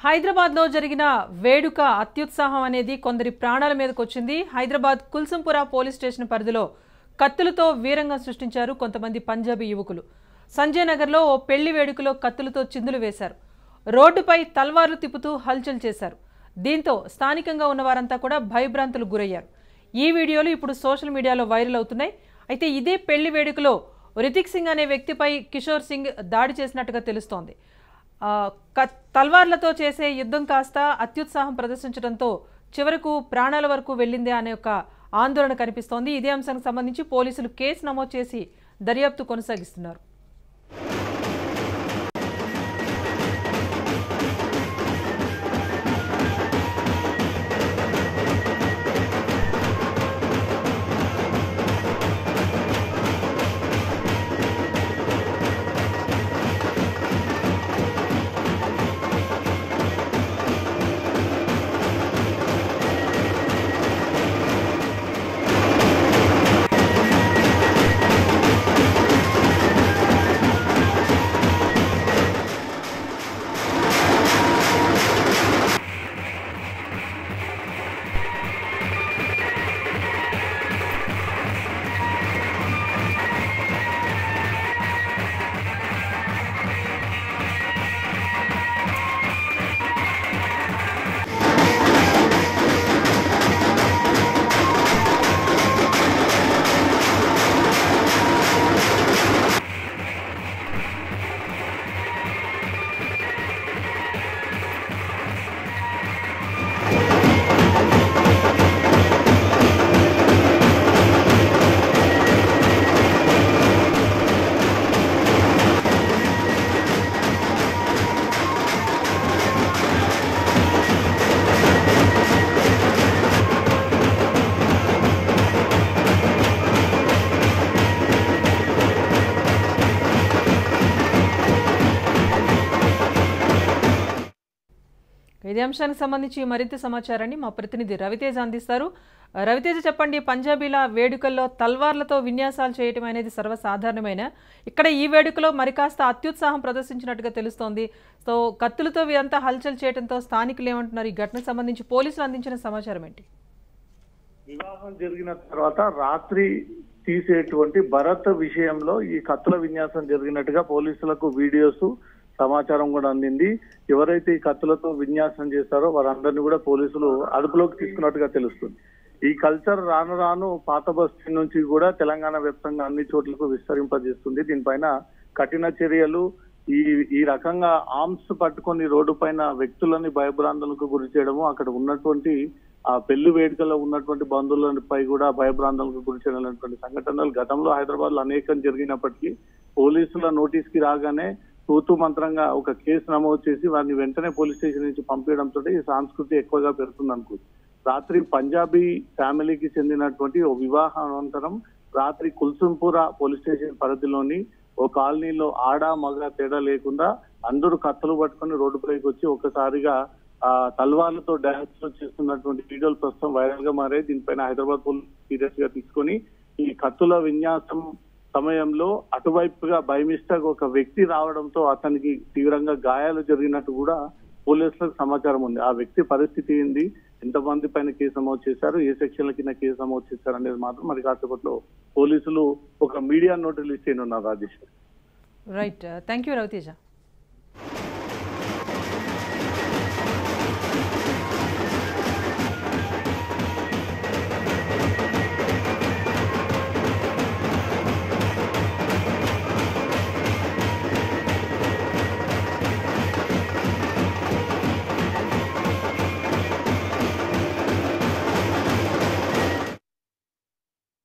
హైదరాబాద్లో జరిగిన వేడుక అత్యుత్సాహం అనేది కొందరి ప్రాణాల మీదకు వచ్చింది హైదరాబాద్ కుల్సంపుర పోలీస్ స్టేషన్ పరిధిలో కత్తులతో వీరంగం సృష్టించారు కొంతమంది పంజాబీ యువకులు సంజయ్ నగర్లో ఓ పెళ్లి వేడుకలో కత్తులతో చిందులు వేశారు రోడ్డుపై తల్వార్లు తిప్పుతూ హల్చల్ చేశారు దీంతో స్థానికంగా ఉన్న వారంతా కూడా భయభ్రాంతులు గురయ్యారు ఈ వీడియోలు ఇప్పుడు సోషల్ మీడియాలో వైరల్ అవుతున్నాయి అయితే ఇదే పెళ్లి వేడుకలో రితిక్ సింగ్ అనే వ్యక్తిపై కిషోర్ సింగ్ దాడి చేసినట్టుగా తెలుస్తోంది ఆ, క- తల్వార్లతో చేసే యుద్ధం కాస్త అత్యుత్సాహం ప్రదర్శించడంతో చివరకు ప్రాణాల వరకు వెళ్ళిందే అనే ఒక ఆందోళన కనిపిస్తోంది ఇదే అంశానికి సంబంధించి పోలీసులు కేసు నమోదు చేసి దర్యాప్తు కొనసాగిస్తున్నారు ఇదే అంశానికి సంబంధించి మరింత సమాచారాన్ని మా ప్రతినిధి రవితేజ అందిస్తారు రవితేజ చెప్పండి పంజాబీల వేడుకల్లో తల్వార్లతో విన్యాసాలు చేయటం అనేది సర్వసాధారణమైన ఇక్కడ ఈ వేడుకలో మరి కాస్త అత్యుత్సాహం ప్రదర్శించినట్టుగా తెలుస్తోంది సో కత్తులతో వీరంతా హల్చల్ చేయడంతో స్థానికులు ఏమంటున్నారు ఈ ఘటనకు సంబంధించి పోలీసులు అందించిన సమాచారం ఏంటి వివాహం జరిగిన తర్వాత రాత్రి తీసేటువంటి భరత్ విషయంలో ఈ కత్తుల విన్యాసం జరిగినట్టుగా పోలీసులకు వీడియోస్ సమాచారం కూడా అందింది ఎవరైతే ఈ కత్తులతో విన్యాసం చేశారో వారందరినీ కూడా పోలీసులు అదుపులోకి తీసుకున్నట్టుగా తెలుస్తుంది ఈ కల్చర్ రాను రాను పాత బస్తీ నుంచి కూడా తెలంగాణ వ్యాప్తంగా అన్ని చోట్లకు విస్తరింపజేస్తుంది దీనిపైన కఠిన చర్యలు ఈ ఈ రకంగా ఆర్మ్స్ పట్టుకొని రోడ్డు పైన వ్యక్తులని భయభ్రాంతులకు గురి చేయడము అక్కడ ఉన్నటువంటి ఆ పెళ్లి వేడుకలో ఉన్నటువంటి బంధువులపై కూడా భయభ్రాంతులకు గురి చేయడం సంఘటనలు గతంలో హైదరాబాద్ లో అనేకం జరిగినప్పటికీ పోలీసుల నోటీస్ కి రాగానే తూతు మంత్రంగా ఒక కేసు నమోదు చేసి వారిని వెంటనే పోలీస్ స్టేషన్ నుంచి పంపించడంతో ఈ సంస్కృతి ఎక్కువగా పెరుగుతుంది అనుకో రాత్రి పంజాబీ ఫ్యామిలీకి చెందినటువంటి ఓ వివాహం అనంతరం రాత్రి కుల్సుంపుర పోలీస్ స్టేషన్ పరిధిలోని ఓ కాలనీలో ఆడ మగ తేడా లేకుండా అందరూ కత్తులు పట్టుకొని రోడ్డుపైకి వచ్చి ఒకసారిగా ఆ తల్వార్లతో డాన్స్ చేస్తున్నటువంటి వీడియోలు ప్రస్తుతం వైరల్ గా మారాయి దీనిపైన హైదరాబాద్ పోలీస్ సీరియస్ గా తీసుకొని ఈ కత్తుల విన్యాసం సమయంలో అటువైపుగా బై మిస్టేక్ ఒక వ్యక్తి రావడంతో అతనికి తీవ్రంగా గాయాలు జరిగినట్టు కూడా పోలీసులకు సమాచారం ఉంది ఆ వ్యక్తి పరిస్థితి ఏంది ఎంతమంది పైన కేసు నమోదు చేశారు ఏ సెక్షన్ల కింద కేసు నమోదు చేశారు అనేది మాత్రం మరి కాసేపట్లో పోలీసులు ఒక మీడియా నోట్ రిలీజ్ చేయనున్నారు Rajesh right thank you Raviteja